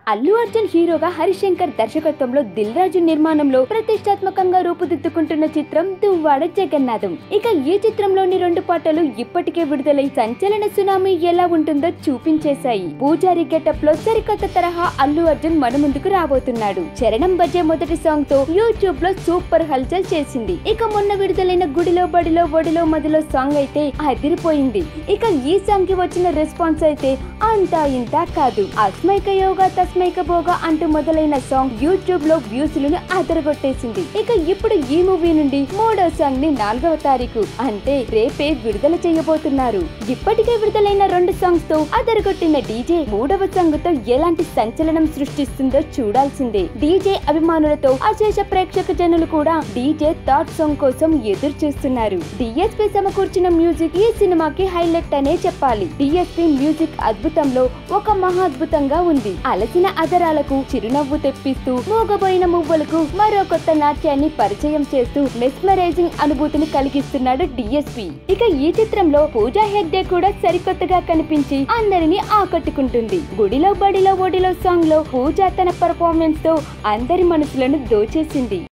అల్లు అర్జున్ హీరోగా హరిశంకర్ దర్శకత్వంలో దిల్ రాజు నిర్మాణంలో ప్రతిష్టాత్మకంగా రూపుదిద్దుకుంటున్న చిత్రం దువ్వాడ జగన్నాథం ఇక ఈ చిత్రంలోని రెండు పాటలు ఇప్పటికే విడుదలై సంచలన సునామీ ఎలా ఉంటుందో చూపించేశాయి పూజారి గెటప్ లో సరికొత్త తరహా అల్లు అర్జున్ మన ముందుకు రాబోతున్నాడు చరణం బజే మొదటి సాంగ్ తో యూట్యూబ్ లో సూపర్ హల్చల్ చేసింది ఇక మొన్న విడుదలైన గుడిలో బడిలో ఒడిలో మదిలో సాంగ్ అయితే అదిరిపోయింది ఇక ఈ సాంగ్ కి వచ్చిన రెస్పాన్స్ అయితే అంతా ఇంతా కాదు అస్మైక యోగా తస్మైక భోగా అంటూ మొదలైన సాంగ్ యూట్యూబ్ లో వ్యూస్ లను అదరగొట్టేసింది ఇక ఇప్పుడు ఈ మూవీ నుండి మూడో సాంగ్ ని నాలుగవ తారీఖు అంటే రేపే విడుదల చేయబోతున్నారు ఇప్పటికే విడుదలైన రెండు సాంగ్స్ తో అదరగొట్టిన డీజే మూడవ సాంగ్ తో ఎలాంటి సంచలనం సృష్టిస్తుందో చూడాల్సిందే డీజే అభిమానులతో అశేష ప్రేక్షక జనులు కూడా డీజే థర్డ్ సాంగ్ కోసం ఎదురు చూస్తున్నారు డిఎస్పీ సమకూర్చిన మ్యూజిక్ ఈ సినిమాకి హైలైట్ అనే చెప్పాలి డిఎస్పీ మ్యూజిక్ అద్భుతంలో ఒక మహాద్భుతంగా ఉంది అలసిన అదరాలకు చిరునవ్వు తెప్పిస్తూ మూగబోయిన మువ్వలకు మరో కొత్త నాట్యాన్ని పరిచయం చేస్తూ మెస్మరైజింగ్ అనుభూతిని కలిగిస్తున్నాడు డిఎస్పి ఇక ఈ చిత్రంలో పూజా హెగ్డే కూడా సరికొత్తగా కనిపించి అందరినీ ఆకట్టుకుంటుంది గుడిలో బడిలో ఒడిలో సాంగ్ లో పూజ తన పర్ఫార్మెన్స్ తో అందరి మనసులను దోచేసింది